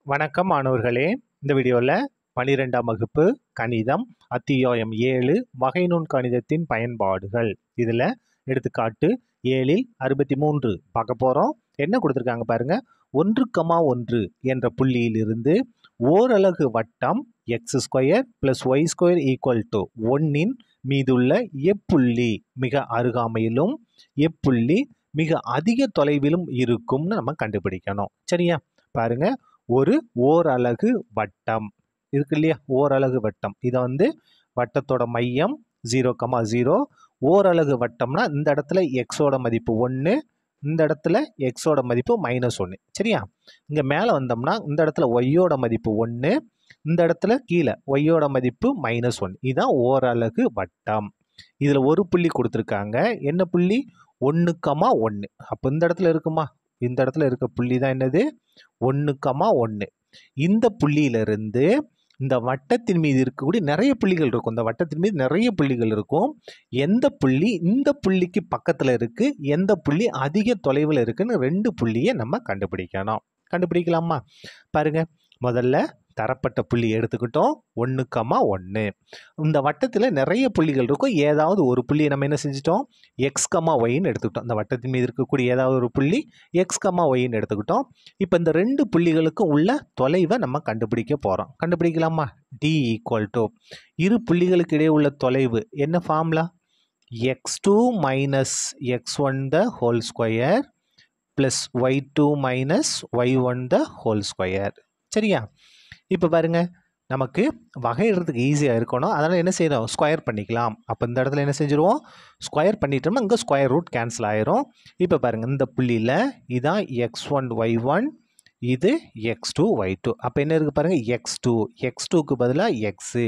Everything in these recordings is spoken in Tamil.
வணக்கம் மாணவர்களே இந்த வீடியோவில் பனிரெண்டாம் வகுப்பு கணிதம் அத்தியாயம் ஏழு வகை நுண் கணிதத்தின் பயன்பாடுகள் இதில் எடுத்துக்காட்டு ஏழில் அறுபத்தி மூன்று பார்க்க போகிறோம் என்ன கொடுத்துருக்காங்க பாருங்க ஒன்று கமா ஒன்று என்ற புள்ளியிலிருந்து ஓரலகு வட்டம் x square plus y square equal to ஒன்னின் மீதுள்ள எப்புள்ளி மிக அருகாமையிலும் எப்புள்ளி மிக அதிக தொலைவிலும் இருக்கும்னு நம்ம கண்டுபிடிக்கணும் சரியா பாருங்க ஒரு ஓரலகு வட்டம் இருக்கு இல்லையா ஓரலகு வட்டம் இதை வந்து வட்டத்தோட மையம் ஜீரோ கமா ஜீரோ ஓரலகு வட்டம்னா இந்த இடத்துல எக்ஸோட மதிப்பு ஒன்று இந்த இடத்துல எக்ஸோட மதிப்பு மைனஸ் ஒன்று சரியா இங்கே மேலே வந்தோம்னா இந்த இடத்துல ஒய்யோட மதிப்பு ஒன்று இந்த இடத்துல கீழே ஒய்யோட மதிப்பு மைனஸ் ஒன் இதுதான் ஓரலகு வட்டம் இதில் ஒரு புள்ளி கொடுத்துருக்காங்க என்ன புள்ளி ஒன்று கமா ஒன்று அப்போ இந்த இடத்துல இருக்குமா இந்த இடத்துல இருக்க புள்ளி தான் என்னது ஒன்று கமா ஒன்று இந்த புள்ளியிலிருந்து இந்த வட்டத்தின் மீது இருக்கக்கூடிய நிறைய புள்ளிகள் இருக்கும் இந்த வட்டத்தின் மீது நிறைய புள்ளிகள் இருக்கும் எந்த புள்ளி இந்த புள்ளிக்கு பக்கத்தில் இருக்கு எந்த புள்ளி அதிக தொலைவில் இருக்குன்னு ரெண்டு புள்ளியை நம்ம கண்டுபிடிக்கணும் கண்டுபிடிக்கலாமா பாருங்க முதல்ல தரப்பட்ட புள்ளி எடுத்துக்கிட்டோம் ஒன்று கமா ஒன்று இந்த வட்டத்தில் நிறைய புள்ளிகள் இருக்கும் ஏதாவது ஒரு புள்ளியை நம்ம என்ன செஞ்சிட்டோம் எக்ஸ் கமா ஒய்ன்னு எடுத்துக்கிட்டோம் இந்த வட்டத்தின் மீது இருக்கக்கூடிய ஏதாவது ஒரு புள்ளி எக்ஸ் கமா ஒய்ன்னு எடுத்துக்கிட்டோம் இப்போ இந்த ரெண்டு புள்ளிகளுக்கும் உள்ள தொலைவை நம்ம கண்டுபிடிக்க போகிறோம் கண்டுபிடிக்கலாமா டி ஈக்குவல் டு இரு புள்ளிகளுக்கு இடையே உள்ள தொலைவு என்ன formula x two minus x one the whole square plus y two minus y one the whole square சரியா இப்போ பாருங்க நமக்கு வகையிடுறதுக்கு ஈஸியாக இருக்கணும் அதனால் என்ன செய்யணும் ஸ்கொயர் பண்ணிக்கலாம் அப்போ இந்த இடத்துல என்ன செஞ்சுருவோம் ஸ்கொயர் பண்ணிட்டோம்னா இங்கே ஸ்கொயர் ரூட் கேன்சல் ஆயிரும் இப்போ பாருங்கள் இந்த புள்ளியில் இதான் எக்ஸ் ஒன் ஒய் ஒன் இது எக்ஸ் டூ ஒய் டூ அப்போ என்ன இருக்குது பாருங்கள் எக்ஸ் டூ எக்ஸ் டூக்கு பதிலாக எக்ஸு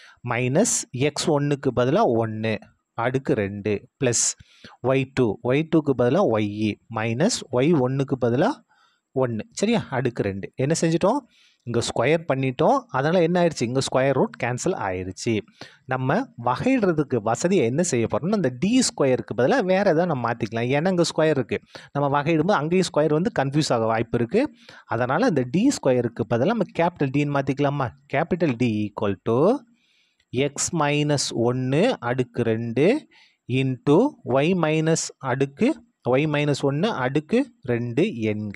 மைனஸ் எக்ஸ் ஒன்றுக்கு பதிலாக ஒன்று அடுக்கு ரெண்டு ப்ளஸ் ஒய் டூ ஒய் டூக்கு பதிலாக ஒய்இ மைனஸ் ஒய் ஒன்றுக்கு பதிலாக ஒன்று சரியா அடுக்கு ரெண்டு என்ன செஞ்சிட்டோம் இங்கே ஸ்கொயர் பண்ணிட்டோம் அதனால் என்ன ஆயிடுச்சு இங்கே ஸ்கொயர் ரூட் கேன்சல் ஆயிடுச்சு நம்ம வகையிடுறதுக்கு வசதியை என்ன செய்ய போகிறோம்னா இந்த டி ஸ்கொயருக்கு பதிலாக வேறு எதாவது நம்ம மாற்றிக்கலாம் ஏன்னா இங்கே ஸ்கொயர் இருக்குது நம்ம வகையிடும்போது அங்கேயும் ஸ்கொயர் வந்து கன்ஃபியூஸ் ஆக வாய்ப்பு இருக்குது அதனால் இந்த டி ஸ்கொயருக்கு பதிலாக நம்ம கேபிட்டல் டின்னு மாற்றிக்கலாமா capital D equal to x minus ஒன்று அடுக்கு ரெண்டு இன்ட்டு ஒய் மைனஸ் அடுக்கு ஒய் மைனஸ் ஒன்று அடுக்கு ரெண்டு எண்க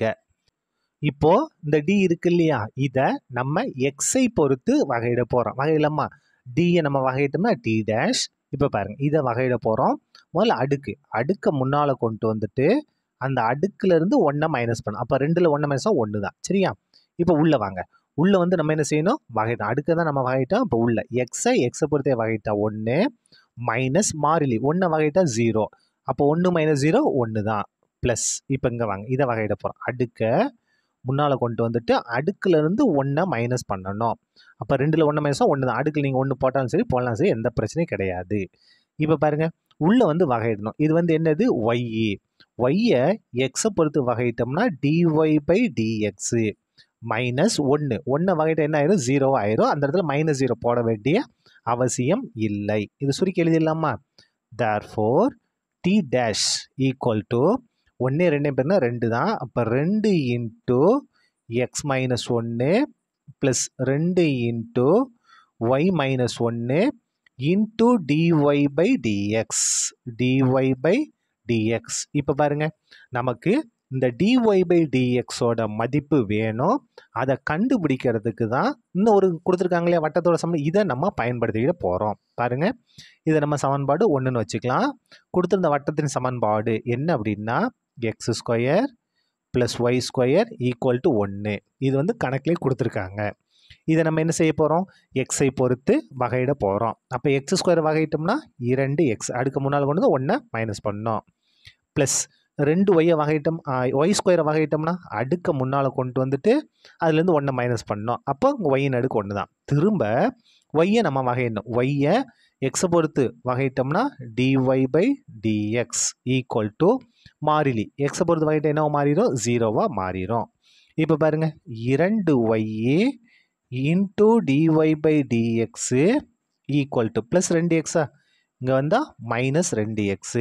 இப்போ இந்த டி இருக்கு இல்லையா இதை நம்ம எக்ஸை பொறுத்து வகையிட போகிறோம் வகையிலம்மா டியை நம்ம வகையிட்டோம்னா டி டேஷ் இப்போ பாருங்க இதை வகையிட போகிறோம் முதல்ல அடுக்கு அடுக்கை முன்னால் கொண்டு வந்துட்டு அந்த அடுக்குலேருந்து ஒன்றை மைனஸ் பண்ணும் அப்போ ரெண்டில் ஒன்றை மைனஸ் ஒன்று தான் சரியா இப்போ உள்ளே வாங்க உள்ளே வந்து நம்ம என்ன செய்யணும் வகையிட்டோம் அடுக்க தான் நம்ம வகையிட்டோம் இப்போ உள்ள எக்ஸை எக்ஸை பொறுத்தே வகையிட்டா ஒன்று மைனஸ் மாறிலி ஒன்றை வகையிட்டா ஜீரோ அப்போ ஒன்று மைனஸ் ஜீரோ ஒன்று தான் ப்ளஸ் இப்போ இங்கே வாங்க இதை வகையிட போகிறோம் அடுக்கை முன்னால் கொண்டு வந்துட்டு அடுக்குலேருந்து ஒன்றை மைனஸ் பண்ணணும் அப்போ ரெண்டில் ஒன்று மைனஸாக ஒன்று தான் அடுக்கில் நீங்கள் ஒன்று போட்டாலும் சரி போடலாம் சரி எந்த பிரச்சனையும் கிடையாது இப்போ பாருங்கள் உள்ளே வந்து வகையிடணும் இது வந்து என்னது ஒய்இ ஒய்யை எக்ஸை பொறுத்து வகையிட்டோம்னா டிஒய் பை டிஎக்ஸு மைனஸ் ஒன்று ஒன்று வகையிட்ட என்ன ஆயிரும் ஜீரோ ஆயிரும் அந்த இடத்துல மைனஸ் ஜீரோ போட வேண்டிய அவசியம் இல்லை இது சுருக்கி எழுதிடலாமா therefore D dash equal to ஒன்று ரெண்டு பேர்னா ரெண்டு தான் அப்போ ரெண்டு இன்ட்டு எக்ஸ் மைனஸ் ஒன்று ப்ளஸ் ரெண்டு இன்ட்டு ஒய் மைனஸ் ஒன்று into d y by d x d y by d x இப்போ பாருங்கள் நமக்கு இந்த டிஒய் பை டிஎக்ஸோட மதிப்பு வேணும் அதை கண்டுபிடிக்கிறதுக்கு தான் இன்னும் ஒரு கொடுத்துருக்காங்களே வட்டத்தோட சமன் இதை நம்ம பயன்படுத்திக்கிட்டு போகிறோம் பாருங்கள் இதை நம்ம சமன்பாடு ஒன்றுன்னு வச்சுக்கலாம் கொடுத்துருந்த வட்டத்தின் சமன்பாடு என்ன அப்படின்னா x square plus y square equal to ஒன்று இது வந்து கணக்கிலே கொடுத்துருக்காங்க இதை நம்ம என்ன செய்ய போகிறோம் எக்ஸை பொறுத்து வகையிட போகிறோம் அப்போ எக்ஸ் ஸ்கொயர் வகையிட்டோம்னா இரண்டு எக்ஸ் அடுக்கு முன்னால் கொண்டு வந்து ஒன்றை மைனஸ் பண்ணோம் ப்ளஸ் ரெண்டு ஒய்யை வகையிட்டோம் ஒய் ஸ்கொயரை வகையிட்டோம்னா அடுக்க முன்னால் கொண்டு வந்துட்டு அதுலேருந்து ஒன்றை மைனஸ் பண்ணோம் அப்போ ஒய்யின் அடுக்கு ஒன்று தான் திரும்ப ஒய்யை நம்ம வகையிடணும் ஒய்யை எக்ஸை பொறுத்து வகையிட்டோம்னா d y by d x equal to மாறிலி எக்ஸை பொறுத்து வகையிட்ட என்ன மாறிடும் ஜீரோவாக மாறிடும் இப்போ பாருங்கள் இரண்டு ஒய்ஏ into d y by d x equal to plus ரெண்டு எக்ஸா இங்கே வந்தால் மைனஸ் ரெண்டு எக்ஸு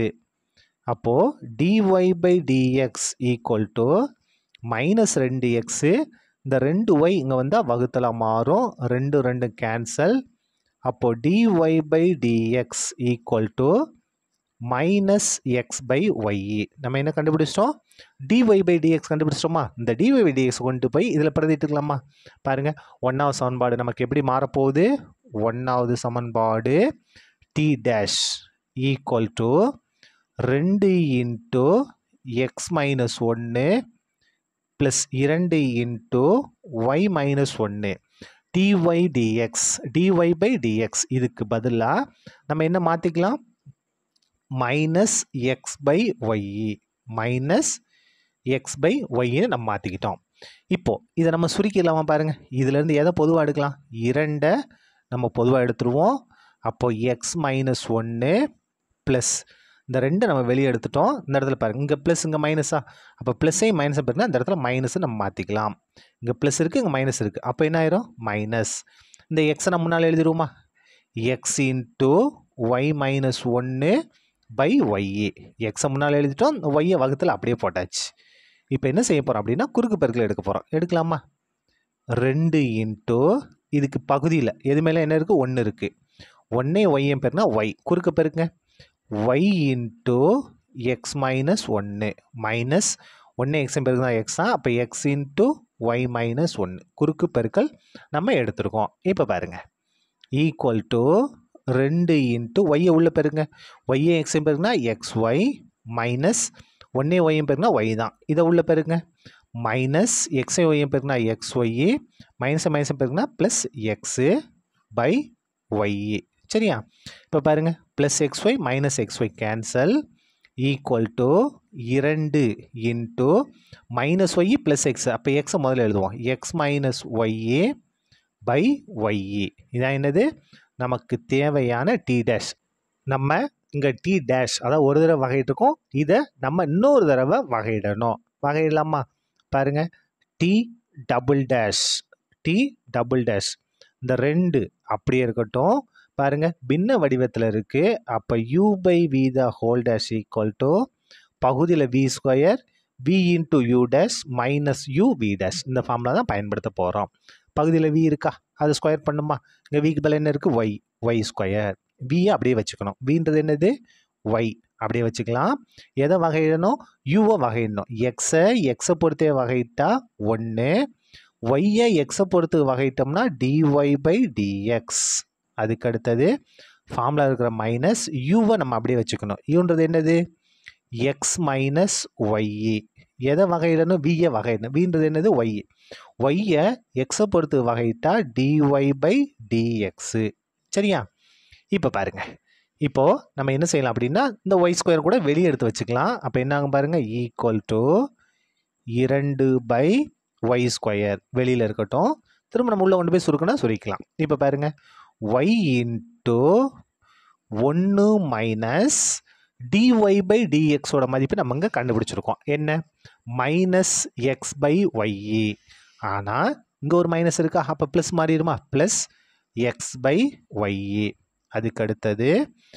அப்போது d y by d x equal to minus ரெண்டு எக்ஸு இந்த ரெண்டு ஒய் இங்கே வந்தால் வகுத்தலாக மாறும் ரெண்டு ரெண்டு கேன்சல் அப்போது d y by d x equal to minus x by y நம்ம என்ன கண்டுபிடிச்சிட்டோம் டிஒய் பை டிஎக்ஸ் கண்டுபிடிச்சிட்டோமா இந்த டிஒய் பை டிஎக்ஸ் கொண்டு போய் இதில் பிரதிட்டுக்கலாமா பாருங்கள் ஒன்றாவது சமன்பாடு நமக்கு எப்படி மாறப்போகுது ஒன்றாவது சமன்பாடு டி டேஷ் ஈக்குவல் டு ரெண்டு இன்ட்டு எக்ஸ் மைனஸ் ஒன்று ப்ளஸ் இரண்டு இன்ட்டு ஒய் மைனஸ் ஒன்று d y d x d y by d x இதுக்கு பதிலாக நம்ம என்ன மாற்றிக்கலாம் மைனஸ் எக்ஸ் பை ஒய்இ மைனஸ் எக்ஸ் பை ஒய்ன்னு நம்ம மாற்றிக்கிட்டோம் இப்போது இதை நம்ம சுருக்கிடலாமா பாருங்கள் இதுலேருந்து எதை பொதுவாக எடுக்கலாம் இரண்டை நம்ம பொதுவாக எடுத்துருவோம் அப்போது எக்ஸ் மைனஸ் ஒன்று ப்ளஸ் இந்த ரெண்டை நம்ம வெளியே எடுத்துட்டோம் இந்த இடத்துல பாருங்கள் இங்கே ப்ளஸ் இங்கே மைனஸா அப்போ ப்ளஸ்ஸையும் மைனஸை பாருங்கள் இந்த இடத்துல மைனஸை நம்ம மாற்றிக்கலாம் இங்கே ப்ளஸ் இருக்குது இங்கே மைனஸ் இருக்குது அப்போ என்ன ஆயிரும் மைனஸ் இந்த எக்ஸை நம்ம முன்னால் எழுதிடுவோமா எக்ஸ் இன்ட்டு ஒய் மைனஸ் ஒன்று பை ஒய்ஏ எக்ஸை முன்னால் எழுதிட்டோம் ஒய்யை வகுத்தில் அப்படியே போட்டாச்சு இப்போ என்ன செய்ய போகிறோம் அப்படின்னா குறுக்கு பெருக்கில் எடுக்க போகிறோம் எடுக்கலாமா ரெண்டு இன்ட்டு இதுக்கு பகுதியில் எது மேலே என்ன இருக்குது ஒன்று இருக்குது ஒன்றே ஒய்யம் பேருனா ஒய் குறுக்கு பெருக்குங்க ஒய் இன்ட்டு எக்ஸ் மைனஸ் ஒன்று மைனஸ் ஒன்று எக்ஸ் பெருக்குனா எக்ஸா அப்போ எக்ஸ் இன்ட்டு ஒய் மைனஸ் ஒன்று குறுக்கு பெருக்கல் நம்ம எடுத்துருக்கோம் இப்போ பாருங்கள் ஈக்குவல் டு ரெண்டு இன்ட்டு ஒய்யை உள்ள பெருங்க ஒய்யை எக்ஸ் பெருக்குனா எக்ஸ் ஒய் மைனஸ் ஒன்றே ஒய்யும் பெருக்குனா ஒய் தான் இதை உள்ள பெருங்க மைனஸ் எக்ஸை ஒய்யும் பெருக்குனா எக்ஸ் ஒய்யு மைனஸை மைனஸை பெருக்குனா ப்ளஸ் எக்ஸு பை ஒய்யு சரியா இப்போ பாருங்கள் plus x y minus x y cancel equal to இரண்டு into minus y plus x அப்போ எக்ஸை முதல்ல எழுதுவோம் எக்ஸ் மைனஸ் ஒய்ஏ பை ஒய்இ இதான் என்னது நமக்கு தேவையான டி டேஷ் நம்ம இங்கே டி டேஷ் அதாவது ஒரு தடவை வகையிட்டிருக்கோம் இதை நம்ம இன்னொரு தடவை வகையிடணும் வகையிடலாமா பாருங்கள் D double dash D double dash இந்த ரெண்டு அப்படியே இருக்கட்டும் பாருங்கள் பின்ன வடிவத்தில் இருக்குது அப்போ u by v the whole dash equal to பகுதியில் v square v into u dash minus u v dash இந்த ஃபார்முலா தான் பயன்படுத்த போகிறோம் பகுதியில் வி இருக்கா அது ஸ்கொயர் பண்ணுமா இங்கே விக்கு பதில் என்ன இருக்குது ஒய் ஒய் ஸ்கொயர் வியை அப்படியே வச்சுக்கணும் வின்றது என்னது ஒய் அப்படியே வச்சுக்கலாம் எதை வகையிடணும் யூவை வகையிடணும் எக்ஸை எக்ஸை பொறுத்தே வகையிட்டா ஒன்று ஒய்யை எக்ஸை பொறுத்து வகையிட்டோம்னா டிஒய் பை டிஎக்ஸ் அதுக்கு அடுத்தது ஃபார்முலா இருக்கிற மைனஸ் யூவை நம்ம அப்படியே வச்சுக்கணும் யூன்றது என்னது எக்ஸ் மைனஸ் ஒய்இ எதை வகையிடணும் வியை வகையிடணும் வின்றது என்னது ஒய் ஒய்யை எக்ஸை பொறுத்து வகையிட்டா டிஒய் பை டிஎக்ஸு சரியா இப்போ பாருங்க இப்போது நம்ம என்ன செய்யலாம் அப்படின்னா இந்த ஒய் ஸ்கொயர் கூட வெளியே எடுத்து வச்சுக்கலாம் அப்போ என்ன ஆகும் பாருங்கள் ஈக்குவல் டு இரண்டு பை ஒய் ஸ்கொயர் வெளியில் இருக்கட்டும் திரும்ப நம்ம உள்ளே கொண்டு போய் சுருக்குனா சுருக்கலாம் இப்போ பாருங்கள் ஒய் இன்ட்டு ஒன்று மைனஸ் டிஒய் பை டிஎக்ஸோட மதிப்பு நம்ம இங்கே கண்டுபிடிச்சிருக்கோம் என்ன மைனஸ் எக்ஸ் பை ஒய்இ ஆனால் இங்கே ஒரு மைனஸ் இருக்கா அப்போ ப்ளஸ் மாறிடுமா ப்ளஸ் எக்ஸ் பை ஒய்இ அதுக்கு அடுத்தது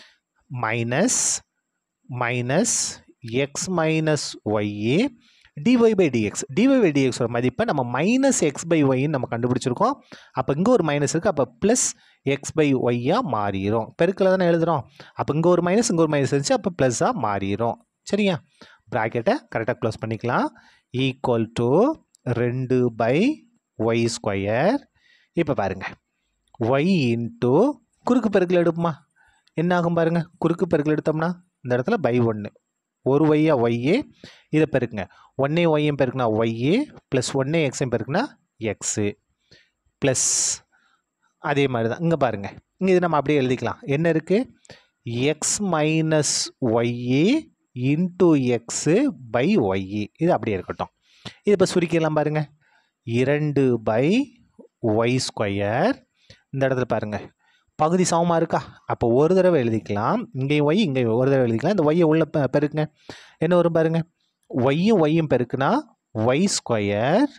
மைனஸ் மைனஸ் எக்ஸ் மைனஸ் ஒய்இ d y by d x d y by டிஎக்ஸோட மதிப்பை நம்ம மைனஸ் எக்ஸ் பை ஒய்ன்னு நம்ம கண்டுபிடிச்சிருக்கோம் அப்போ இங்கே ஒரு மைனஸ் இருக்குது அப்போ ப்ளஸ் எக்ஸ் பை ஒய்யாக மாறிடும் பெருக்கில் தானே எழுதுகிறோம் அப்போ இங்கே ஒரு மைனஸ் இங்கே ஒரு மைனஸ் இருந்துச்சு அப்போ ப்ளஸ்ஸாக மாறிடும் சரியா ப்ராக்கெட்டை கரெக்டாக க்ளோஸ் பண்ணிக்கலாம் ஈக்குவல் டு ரெண்டு பை ஒய் ஸ்கொயர் இப்போ பாருங்கள் ஒய் இன்ட்டு குறுக்கு பெருக்கில் எடுப்போமா என்ன ஆகும் பாருங்கள் குறுக்கு பெருக்கில் எடுத்தோம்னா இந்த இடத்துல பை ஒன்று ஒரு ஒய்யா ஒய்யே இதை பெருக்குங்க ஒன்னே ஒய்யும் பெருக்குனா ஒய்ஏ ப்ளஸ் ஒன்னே எக்ஸையும் பெருக்குனா எக்ஸு ப்ளஸ் அதே மாதிரி தான் இங்கே பாருங்கள் இங்கே இது நம்ம அப்படியே எழுதிக்கலாம் என்ன இருக்குது எக்ஸ் மைனஸ் ஒய்ஏ இன்ட்டு எக்ஸு பை ஒய்இ இது அப்படியே இருக்கட்டும் இது இப்போ சுருக்கிடலாம் பாருங்கள் இரண்டு பை ஒய் ஸ்கொயர் இந்த இடத்துல பாருங்கள் பகுதி சமமாக இருக்கா அப்போ ஒரு தடவை எழுதிக்கலாம் இங்கேயும் ஒய் இங்கே ஒரு தடவை எழுதிக்கலாம் இந்த ஒய்யை உள்ள பெ- பெருக்குங்க என்ன வரும் பாருங்கள் ஒய்யும் ஒய்யும் பெருக்குனா ஒய் ஸ்கொயர்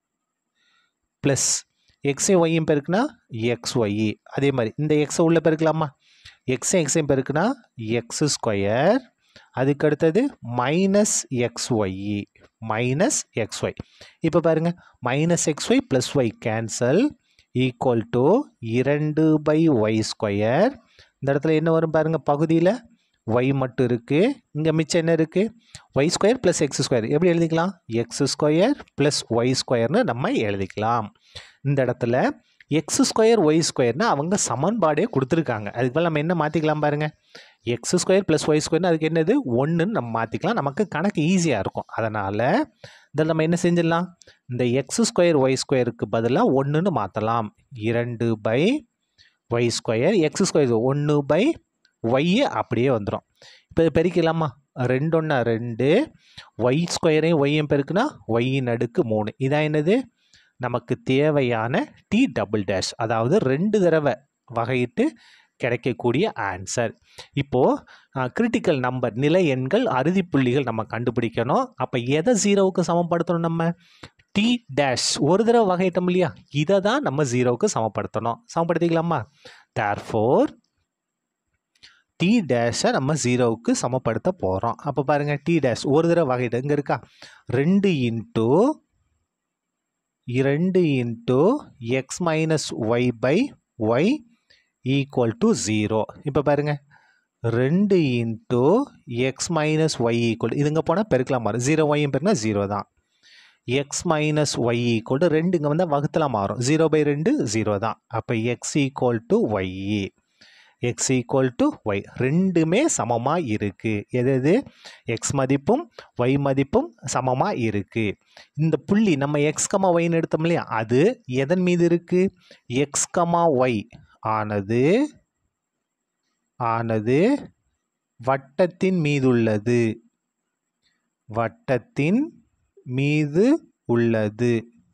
ப்ளஸ் எக்ஸையும் ஒய்யும் பெருக்குனா எக்ஸ் ஒய் அதே மாதிரி இந்த எக்ஸை உள்ள பெருக்கலாமா எக்ஸையும் எக்ஸையும் பெருக்குனா எக்ஸ் ஸ்கொயர் அதுக்கு அடுத்தது minus x y minus x y இப்போ பாருங்கள் minus x y plus y cancel equal to இரண்டு பை ஒய் ஸ்கொயர் இந்த இடத்துல என்ன வரும் பாருங்கள் பகுதியில் ஒய் மட்டும் இருக்குது இங்கே மிச்சம் என்ன இருக்குது y square plus x square எப்படி எழுதிக்கலாம் எக்ஸ் ஸ்கொயர் ப்ளஸ் ஒய் ஸ்கொயர்னு நம்ம எழுதிக்கலாம் இந்த இடத்துல எக்ஸ் ஸ்கொயர் ஒய் ஸ்கொயர்னு அவங்க சமன்பாடே கொடுத்துருக்காங்க அதுக்கு மேலே நம்ம என்ன மாற்றிக்கலாம் பாருங்கள் எக்ஸ் ஸ்கொயர் ப்ளஸ் ஒய் ஸ்கொயர்னு அதுக்கு என்னது ஒன்றுன்னு நம்ம மாற்றிக்கலாம் நமக்கு கணக்கு ஈஸியாக இருக்கும் அதனால் இதில் நம்ம என்ன செஞ்சிடலாம் இந்த எக்ஸ் ஸ்கொயர் ஒய் ஸ்கொயருக்கு பதிலாக ஒன்றுன்னு மாற்றலாம் இரண்டு by y square x square ஒன்று பை ஒய்யு அப்படியே வந்துடும் இப்போ பெருக்கலாமா ரெண்டு ஒன்றா ரெண்டு ஒய் ஸ்கொயரையும் ஒய்யும் பெருக்குனா ஒய்யின் அடுக்கு மூணு இதான் என்னது நமக்கு தேவையான டி டபுள் டேஷ் அதாவது ரெண்டு தடவை வகையிட்டு கிடைக்கக்கூடிய ஆன்சர் இப்போது கிரிட்டிக்கல் நம்பர் நிலை எண்கள் அறுதி புள்ளிகள் நம்ம கண்டுபிடிக்கணும் அப்போ எதை ஜீரோவுக்கு சமப்படுத்தணும் நம்ம டி டேஷ் ஒரு தடவை வகையிட்டோம் இல்லையா இதை தான் நம்ம ஜீரோவுக்கு சமப்படுத்தணும் சமப்படுத்திக்கலாமா தேர்ஃபோர் டி டேஷை நம்ம ஜீரோவுக்கு சமப்படுத்த போகிறோம் அப்போ பாருங்கள் டி டேஷ் ஒரு தடவை வகையிட்டு இங்கே இருக்கா ரெண்டு இன்ட்டு இரண்டு into X minus Y by Y equal to zero இப்போ பாருங்கள் ரெண்டு into X minus Y equal இதுங்க போனால் பெருக்கலாம் மாறும் ஜீரோ ஒய்யும் பெருக்கினா ஜீரோ தான் X minus Y equal to ரெண்டு இங்கே வந்தால் வகுத்தில் மாறும் ஜீரோ பை ரெண்டு ஜீரோ தான் அப்போ x equal to y x equal to y ரெண்டுமே சமமாக இருக்குது எது எது எக்ஸ் மதிப்பும் ஒய் மதிப்பும் சமமாக இருக்குது இந்த புள்ளி நம்ம எக்ஸ் கமா ஒய்னு எடுத்தோம் இல்லையா அது எதன் மீது இருக்குது எக்ஸ் கமா ஒய் ஆனது ஆனது வட்டத்தின் மீதுள்ளது வட்டத்தின் மீது உள்ளது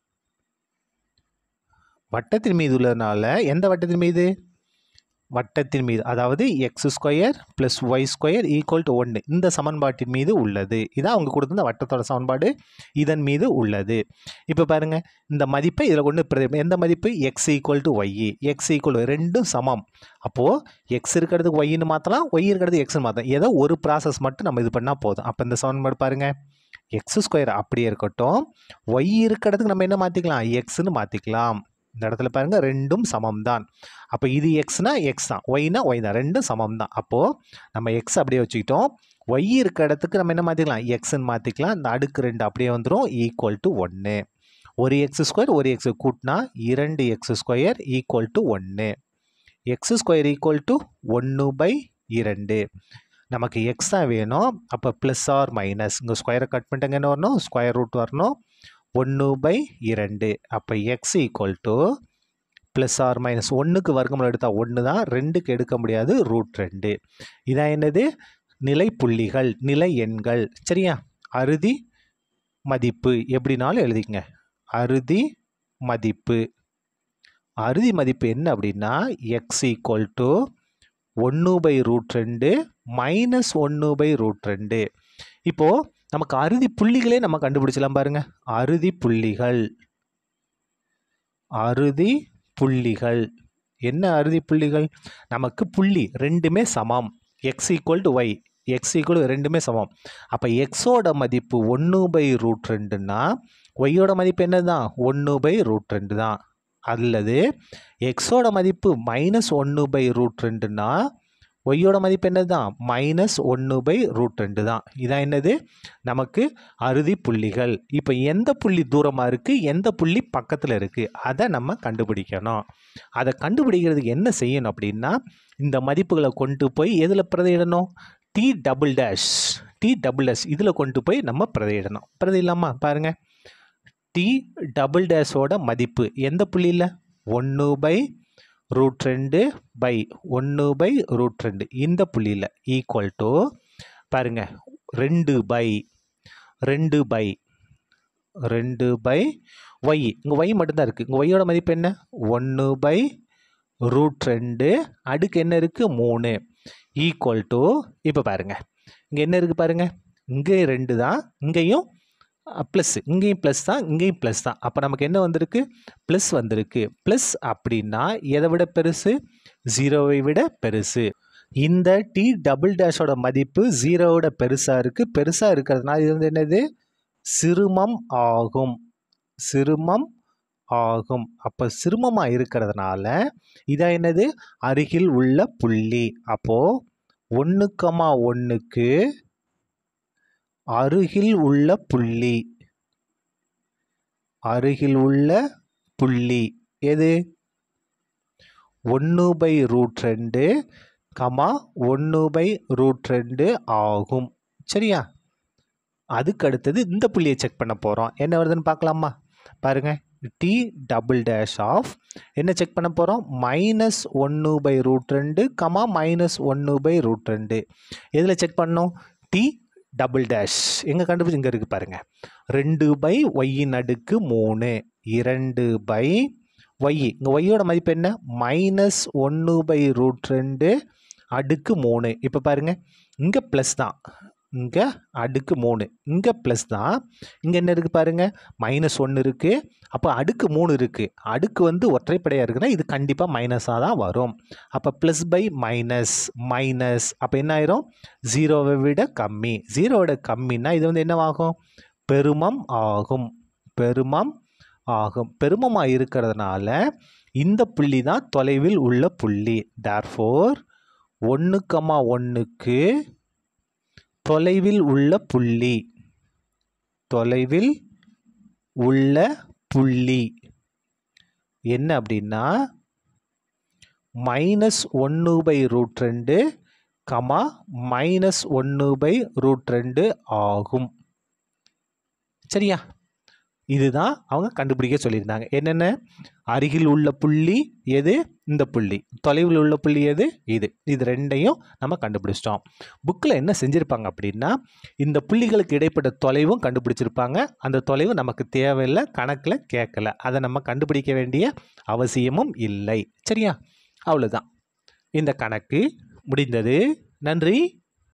வட்டத்தின் மீது உள்ளதுனால எந்த வட்டத்தின் மீது வட்டத்தின் மீது அதாவது x square plus y square equal to ஒன்று இந்த சமன்பாட்டின் மீது உள்ளது இதான் அவங்க கொடுத்த வட்டத்தோட சமன்பாடு இதன் மீது உள்ளது இப்போ பாருங்கள் இந்த மதிப்பை இதில் கொண்டு பிரதி எந்த மதிப்பு x equal to y x equal ரெண்டும் சமம் அப்போது எக்ஸ் இருக்கிறதுக்கு ஒய்னு மாற்றலாம் ஒய் இருக்கிறது எக்ஸ்னு மாற்றலாம் ஏதோ ஒரு ப்ராசஸ் மட்டும் நம்ம இது பண்ணால் போதும் அப்போ இந்த சமன்பாடு பாருங்கள் எக்ஸ் ஸ்கொயர் அப்படியே இருக்கட்டும் ஒய் இருக்கிறதுக்கு நம்ம என்ன மாற்றிக்கலாம் எக்ஸ்னு மாற்றிக்கலாம் இந்த இடத்துல பாருங்கள் ரெண்டும் சமம் தான் அப்போ இது எக்ஸ்னா எக்ஸ் தான் ஒய்னா ஒய் தான் ரெண்டும் சமம் தான் அப்போது நம்ம எக்ஸ் அப்படியே வச்சுக்கிட்டோம் ஒய் இருக்க இடத்துக்கு நம்ம என்ன மாற்றிக்கலாம் எக்ஸ்ன்னு மாற்றிக்கலாம் இந்த அடுக்கு ரெண்டு அப்படியே வந்துடும் ஈக்குவல் டு ஒன்று ஒரு எக்ஸ் ஸ்கொயர் ஒரு எக்ஸ் கூட்டினா இரண்டு எக்ஸ் ஸ்கொயர் ஈக்குவல் டு ஒன்று எக்ஸ் ஸ்கொயர் ஈக்குவல் டு ஒன்று பை இரண்டு நமக்கு எக்ஸ் தான் வேணும் அப்போ ப்ளஸ் ஆர் மைனஸ் இங்கே ஸ்கொயரை கட் பண்ணிட்டாங்க என்ன வரணும் ஸ்கொயர் ரூட் வரணும் ஒன்று பை இரண்டு அப்போ x equal to plus or minus ஒன்றுக்கு வர்க்கமும் எடுத்தால் ஒன்று தான் ரெண்டுக்கு எடுக்க முடியாது ரூட் ரெண்டு இதான் என்னது நிலை புள்ளிகள் நிலை எண்கள் சரியா அறுதி மதிப்பு எப்படினாலும் எழுதிக்கங்க அறுதி மதிப்பு அறுதி மதிப்பு என்ன அப்படின்னா எக்ஸ் ஈக்குவல் டு ஒன்று பை ரூட் ரெண்டு மைனஸ் ஒன்று பை ரூட் ரெண்டு இப்போது நமக்கு அறுதி புள்ளிகளே நம்ம கண்டுபிடிச்சலாம் பாருங்க அறுதி புள்ளிகள் அறுதி புள்ளிகள் என்ன அறுதி புள்ளிகள் நமக்கு புள்ளி ரெண்டுமே சமம் x equal to y x equal ரெண்டுமே சமம் அப்போ எக்ஸோட மதிப்பு ஒன்று பை ரூட் ரெண்டுன்னா ஒய்யோட மதிப்பு என்ன தான் ஒன்று பை ரூட் ரெண்டு தான் அல்லது எக்ஸோட மதிப்பு மைனஸ் ஒன்று பை ரூட் ரெண்டுன்னா ஒய்யோட மதிப்பு என்னது தான் மைனஸ் ஒன்று பை ரூட் ரெண்டு தான் இதான் என்னது நமக்கு அறுதி புள்ளிகள் இப்போ எந்த புள்ளி தூரமாக இருக்குது எந்த புள்ளி பக்கத்தில் இருக்குது அதை நம்ம கண்டுபிடிக்கணும் அதை கண்டுபிடிக்கிறதுக்கு என்ன செய்யணும் அப்படின்னா இந்த மதிப்புகளை கொண்டு போய் எதில் பிரதியிடணும் D double dash D double dash இதில் கொண்டு போய் நம்ம பிரதியிடணும் பிரதியிடலாமா பாருங்கள் டி டபுள் டேஷோட மதிப்பு எந்த புள்ளியில் ஒன்று பை ரூட் ரெண்டு பை ஒன்று பை ரூட் ரெண்டு இந்த புள்ளியில் ஈக்குவல் டு பாருங்க ரெண்டு பை ரெண்டு பை ரெண்டு பை ஒய் இங்கே ஒய் மட்டும்தான் இருக்குது இங்கே ஒய்யோட மதிப்பு என்ன ஒன்று பை ரூட் ரெண்டு அடுக்கு என்ன இருக்குது மூணு ஈக்குவல் டு இப்போ பாருங்கள் இங்கே என்ன இருக்குது பாருங்கள் இங்கே ரெண்டு தான் இங்கேயும் ப்ளஸ் இங்கேயும் ப்ளஸ் தான் இங்கேயும் ப்ளஸ் தான் அப்போ நமக்கு என்ன வந்திருக்கு ப்ளஸ் வந்திருக்கு ப்ளஸ் அப்படின்னா எதை விட பெருசு ஜீரோவை விட பெருசு இந்த டி டபுள் டேஷோட மதிப்பு ஜீரோவோட பெருசாக இருக்குது பெருசாக இருக்கிறதுனால இது வந்து என்னது சிறுமம் ஆகும் சிறுமம் ஆகும் அப்போ சிறுமமாக இருக்கிறதுனால இதான் என்னது அருகில் உள்ள புள்ளி அப்போது ஒன்றுக்கமா ஒன்றுக்கு அருகில் உள்ள புள்ளி அருகில் உள்ள புள்ளி எது ஒன்று பை ரூட் ரெண்டு கமா ஒன்று பை ரூட் ரெண்டு ஆகும் சரியா அதுக்கு அடுத்தது இந்த புள்ளியை செக் பண்ண போகிறோம் என்ன வருதுன்னு பார்க்கலாமா பாருங்க டி டபுள் டேஷ் ஆஃப் என்ன செக் பண்ண போகிறோம் மைனஸ் ஒன்று பை ரூட் ரெண்டு கமா மைனஸ் ஒன்று பை ரூட் ரெண்டு எதில் செக் பண்ணோம் டி டபுள் டேஷ் எங்கே கண்டுபிடிச்சு இங்கே இருக்குது பாருங்கள் ரெண்டு பை ஒய்யின் அடுக்கு மூணு இரண்டு பை ஒய் இங்கே ஒய்யோட மதிப்பு என்ன மைனஸ் ஒன்று பை ரூட் ரெண்டு அடுக்கு மூணு இப்போ பாருங்கள் இங்கே ப்ளஸ் தான் இங்கே அடுக்கு மூணு இங்கே ப்ளஸ் தான் இங்கே என்ன இருக்குது பாருங்கள் மைனஸ் ஒன்று இருக்குது அப்போ அடுக்கு மூணு இருக்குது அடுக்கு வந்து ஒற்றைப்படையாக இருக்குன்னா இது கண்டிப்பாக மைனஸாக தான் வரும் அப்போ ப்ளஸ் பை மைனஸ் மைனஸ் அப்போ என்ன ஆயிரும் ஜீரோவை விட கம்மி ஜீரோவோட கம்மின்னா இது வந்து என்னவாகும் பெருமம் ஆகும் பெருமம் ஆகும் பெருமமாக இருக்கிறதுனால இந்த புள்ளி தான் தொலைவில் உள்ள புள்ளி தேர்ஃபோர் ஒன்று கமா ஒன்றுக்கு தொலைவில் உள்ள புள்ளி தொலைவில் உள்ள புள்ளி என்ன அப்படின்னா மைனஸ் ஒன்று பை ரூட் ரெண்டு கமா மைனஸ் ஒன்று பை ரூட் ரெண்டு ஆகும் சரியா இதுதான் அவங்க கண்டுபிடிக்க சொல்லியிருந்தாங்க என்னென்ன அருகில் உள்ள புள்ளி எது இந்த புள்ளி தொலைவில் உள்ள புள்ளி எது இது இது ரெண்டையும் நம்ம கண்டுபிடிச்சிட்டோம் புக்கில் என்ன செஞ்சுருப்பாங்க அப்படின்னா இந்த புள்ளிகளுக்கு இடைப்பட்ட தொலைவும் கண்டுபிடிச்சிருப்பாங்க அந்த தொலைவு நமக்கு தேவையில்லை கணக்கில் கேட்கல அதை நம்ம கண்டுபிடிக்க வேண்டிய அவசியமும் இல்லை சரியா அவ்வளோதான் இந்த கணக்கு முடிந்தது நன்றி